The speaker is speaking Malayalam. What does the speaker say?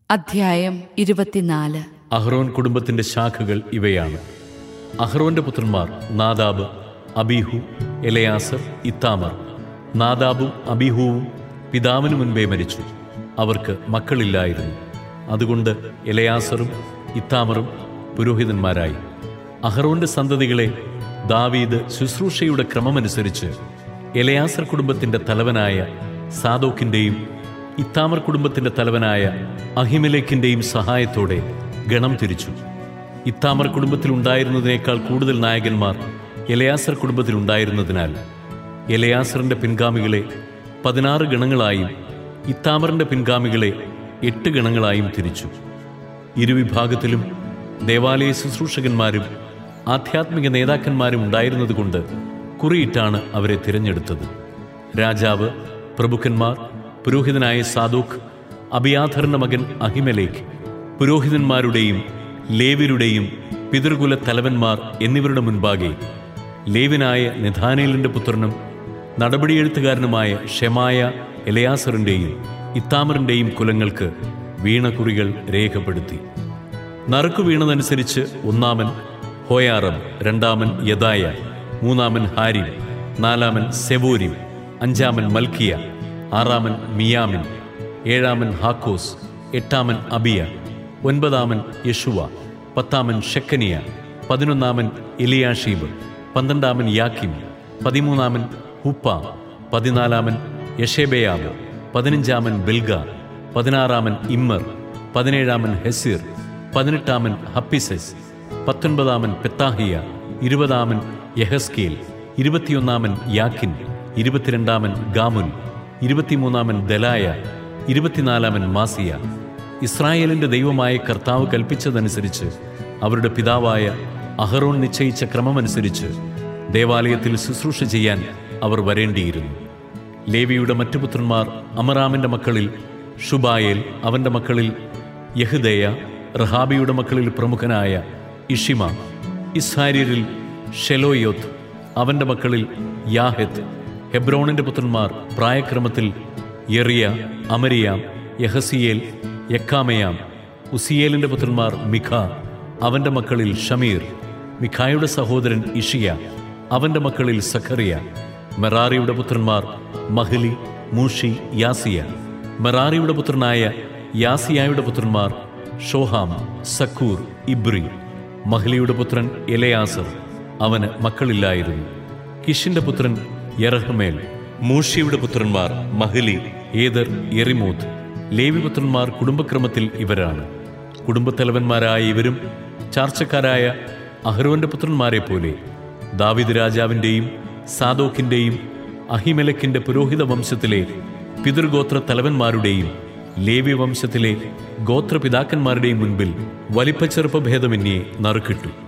അധ്യായം ഇരുപത്തിനാല് അഹ്റോൻ കുടുംബത്തിന്റെ ശാഖകൾ ഇവയാണ് അഹ്റോന്റെ പുത്രന്മാർ നാദാബ് അബീഹു എലയാസർ ഇത്താമർ നാദാബും അബീഹുവും പിതാവിനു മുൻപേ മരിച്ചു അവർക്ക് മക്കളില്ലായിരുന്നു അതുകൊണ്ട് എലയാസറും ഇത്താമറും പുരോഹിതന്മാരായി അഹ്റോന്റെ സന്തതികളെ ദാവീദ് ശുശ്രൂഷയുടെ ക്രമമനുസരിച്ച് എലയാസർ കുടുംബത്തിന്റെ തലവനായ സാദോക്കിന്റെയും ഇത്താമർ കുടുംബത്തിന്റെ തലവനായ അഹിമലേക്കിന്റെയും സഹായത്തോടെ ഗണം തിരിച്ചു ഇത്താമർ കുടുംബത്തിൽ ഉണ്ടായിരുന്നതിനേക്കാൾ കൂടുതൽ നായകന്മാർ എലയാസർ കുടുംബത്തിൽ ഉണ്ടായിരുന്നതിനാൽ എലയാസറിന്റെ പിൻഗാമികളെ പതിനാറ് ഗണങ്ങളായും ഇത്താമറിന്റെ പിൻഗാമികളെ എട്ട് ഗണങ്ങളായും തിരിച്ചു ഇരുവിഭാഗത്തിലും ദേവാലയ ശുശ്രൂഷകന്മാരും ആധ്യാത്മിക നേതാക്കന്മാരും ഉണ്ടായിരുന്നതുകൊണ്ട് കുറിയിട്ടാണ് അവരെ തിരഞ്ഞെടുത്തത് രാജാവ് പ്രഭുക്കന്മാർ പുരോഹിതനായ സാദൂഖ് അബിയാഥറിന്റെ മകൻ അഹിമലേക്ക് പുരോഹിതന്മാരുടെയും ലേവ്യരുടെയും പിതൃകുല തലവന്മാർ എന്നിവരുടെ മുൻപാകെ ലേവിനായ നിധാനേലിന്റെ പുത്രനും നടപടിയെഴുത്തുകാരനുമായ ഷെമായ എലയാസറിന്റെയും ഇത്താമറിന്റെയും കുലങ്ങൾക്ക് വീണക്കുറികൾ രേഖപ്പെടുത്തി നറുക്കു വീണതനുസരിച്ച് ഒന്നാമൻ ഹോയാറം രണ്ടാമൻ യദായ മൂന്നാമൻ ഹാരിം നാലാമൻ സെവോരിം അഞ്ചാമൻ മൽക്കിയ ആറാമൻ മിയാമിൻ ഏഴാമൻ ഹാക്കോസ് എട്ടാമൻ അബിയ ഒൻപതാമൻ യഷുവ പത്താമൻ ഷെക്കനിയ പതിനൊന്നാമൻ എലിയാഷീബ് പന്ത്രണ്ടാമൻ യാക്കിം പതിമൂന്നാമൻ ഹുപ്പ പതിനാലാമൻ യഷേബയാബ് പതിനഞ്ചാമൻ ബിൽഗ പതിനാറാമൻ ഇമ്മർ പതിനേഴാമൻ ഹെസീർ പതിനെട്ടാമൻ ഹപ്പിസസ് പത്തൊൻപതാമൻ പെത്താഹിയ ഇരുപതാമൻ യഹസ്കേൽ ഇരുപത്തിയൊന്നാമൻ യാക്കിൻ ഇരുപത്തിരണ്ടാമൻ ഗാമുൽ ഇരുപത്തിമൂന്നാമൻ ദലായ ഇരുപത്തിനാലാമൻ മാസിയ ഇസ്രായേലിന്റെ ദൈവമായ കർത്താവ് കൽപ്പിച്ചതനുസരിച്ച് അവരുടെ പിതാവായ അഹറോൺ നിശ്ചയിച്ച ക്രമമനുസരിച്ച് ദേവാലയത്തിൽ ശുശ്രൂഷ ചെയ്യാൻ അവർ വരേണ്ടിയിരുന്നു ലേവിയുടെ മറ്റു പുത്രന്മാർ അമറാമിന്റെ മക്കളിൽ ഷുബായേൽ അവന്റെ മക്കളിൽ യഹ്ദയ റഹാബിയുടെ മക്കളിൽ പ്രമുഖനായ ഇഷിമ ഇസ്ഹാര്യരിൽ ഷെലോയോത്ത് അവന്റെ മക്കളിൽ യാഹെത്ത് ഹെബ്രോണിന്റെ പുത്രന്മാർ പ്രായക്രമത്തിൽ യെറിയ അമരിയാം യഹസിയേൽ യക്കാമയാം ഉസിയേലിന്റെ പുത്രന്മാർ മിഖ അവന്റെ മക്കളിൽ ഷമീർ മിഖായുടെ സഹോദരൻ ഇഷിയ അവന്റെ മക്കളിൽ സഖറിയ മെറാറിയുടെ പുത്രന്മാർ മഹ്ലി മൂഷി യാസിയ മെറാറിയുടെ പുത്രനായ യാസിയായുടെ പുത്രന്മാർ ഷോഹാം സക്കൂർ ഇബ്രി മഹ്ലിയുടെ പുത്രൻ എലയാസർ അവന് മക്കളില്ലായിരുന്നു കിഷിന്റെ പുത്രൻ യറഹ്മേൽ മൂഷിയുടെ പുത്രന്മാർ മഹ്ലി ഏദർ എറിമൂത്ത് ലേവിപുത്രന്മാർ കുടുംബക്രമത്തിൽ ഇവരാണ് കുടുംബത്തലവന്മാരായ ഇവരും ചാർച്ചക്കാരായ അഹ്റോന്റെ പുത്രന്മാരെ പോലെ ദാവിദ് രാജാവിന്റെയും സാദോക്കിന്റെയും അഹിമലക്കിന്റെ പുരോഹിത വംശത്തിലെ പിതൃഗോത്ര തലവന്മാരുടെയും ലേവ്യ വംശത്തിലെ ഗോത്രപിതാക്കന്മാരുടെയും മുൻപിൽ വലിപ്പച്ചെറുപ്പഭേദമന്യേ നറുക്കിട്ടു